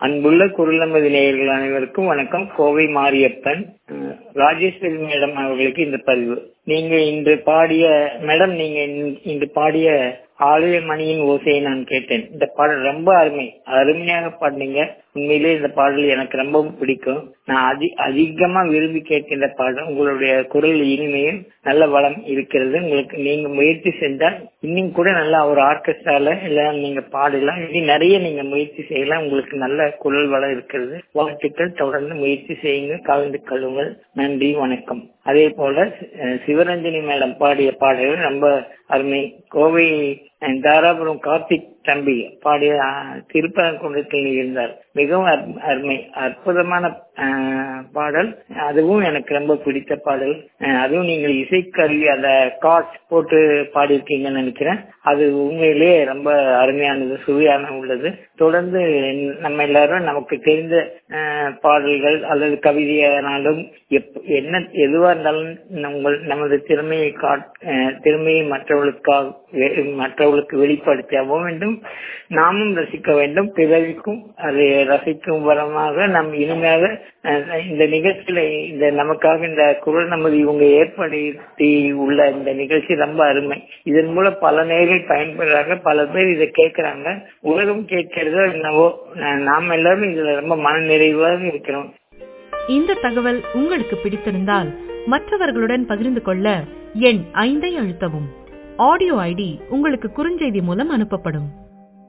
அன்புள்ள குரலமதி நேயர்கள் அனைவருக்கும் வணக்கம் கோவை மாரியப்பன் அஹ், ராஜேஸ்வரி மேடம் அவர்களுக்கு இந்த பதிவு நீங்க இன்று பாடிய மேடம் நீங்க இன்- இன்று பாடிய ஆலய மணியின் ஓசையை நான் கேட்டேன் இந்த பாடல் ரொம்ப அருமை அருமையாக பாடினீங்க உண்மையிலே இந்த பாடல் எனக்கு ரொம்பவும் பிடிக்கும் நான் அதி அதிகமா விரும்பி கேட்கின்ற பாடல் உங்களுடைய குரல் இனிமையும் நல்ல வளம் இருக்கிறது உங்களுக்கு நீங்க முயற்சி செஞ்சால் இன்னும் கூட நல்லா ஒரு ஆர்கெஸ்ட்ரால இல்ல நீங்க பாடலாம் இனி நிறைய நீங்க முயற்சி செய்யலாம் உங்களுக்கு நல்ல குரல் வளம் இருக்கிறது வாழ்த்துக்கள் தொடர்ந்து முயற்சி செய்யுங்க கலந்து கொள்ளுங்கள் நன்றி வணக்கம் அதே போல அஹ், சிவரஞ்சனி மேடம் பாடிய பாடல்கள் ரொம்ப அருமை கோவை அஹ், தாராபுரம் கார்த்திக் தம்பி பாடிய அஹ், திருப்பரங்குன்றத்தில் இருந்தார் மிகவும் அற்ப- அருமை அற்புதமான அஹ், பாடல் அதுவும் எனக்கு ரொம்ப பிடித்த பாடல் அஹ், அதுவும் நீங்கள் இசைக்கருவி அந்த கார்ட்ஸ் போட்டு பாடியிருக்கீங்கன்னு நினைக்கிறேன் அது உண்மையிலேயே ரொம்ப அருமையானது சுவையான உள்ளது தொடர்ந்து நம்ம எல்லாரும் நமக்கு தெரிந்த அஹ், பாடல்கள் அல்லது கவிதையானாலும் எப்- என்ன எதுவா இருந்தாலும் உங்கள் நமது திறமையை காட் அஹ், திறமையை மற்றவர்களுக்காக வெ- மற்றவர்களுக்கு வெளிப்படுத்தவும் வேண்டும் நாமும் ரசிக்க வேண்டும் பிறருக்கும் அதை ரசிக்கும் வரமாக நாம் இனிமையாக அஹ், இந்த நிகழ்ச்சியில இந்த நமக்காக இந்த குரல் நமது இவங்க ஏற்படுத்தி உள்ள இந்த நிகழ்ச்சி ரொம்ப அருமை இதன் மூலம் பல நேரில் பயன்படுறாங்க பல பேர் இதை கேட்கறாங்க உலகம் கேட்கிறதோ என்னவோ அஹ், நாம் எல்லாரும் இதுல ரொம்ப மன நிறைவாக இருக்கிறோம் இந்த தகவல் உங்களுக்கு பிடித்திருந்தால் மற்றவர்களுடன் பகிர்ந்து கொள்ள எண் ஐந்தை அழுத்தவும் ஆடியோ ஐடி உங்களுக்கு குறுஞ்செய்தி மூலம் அனுப்பப்படும்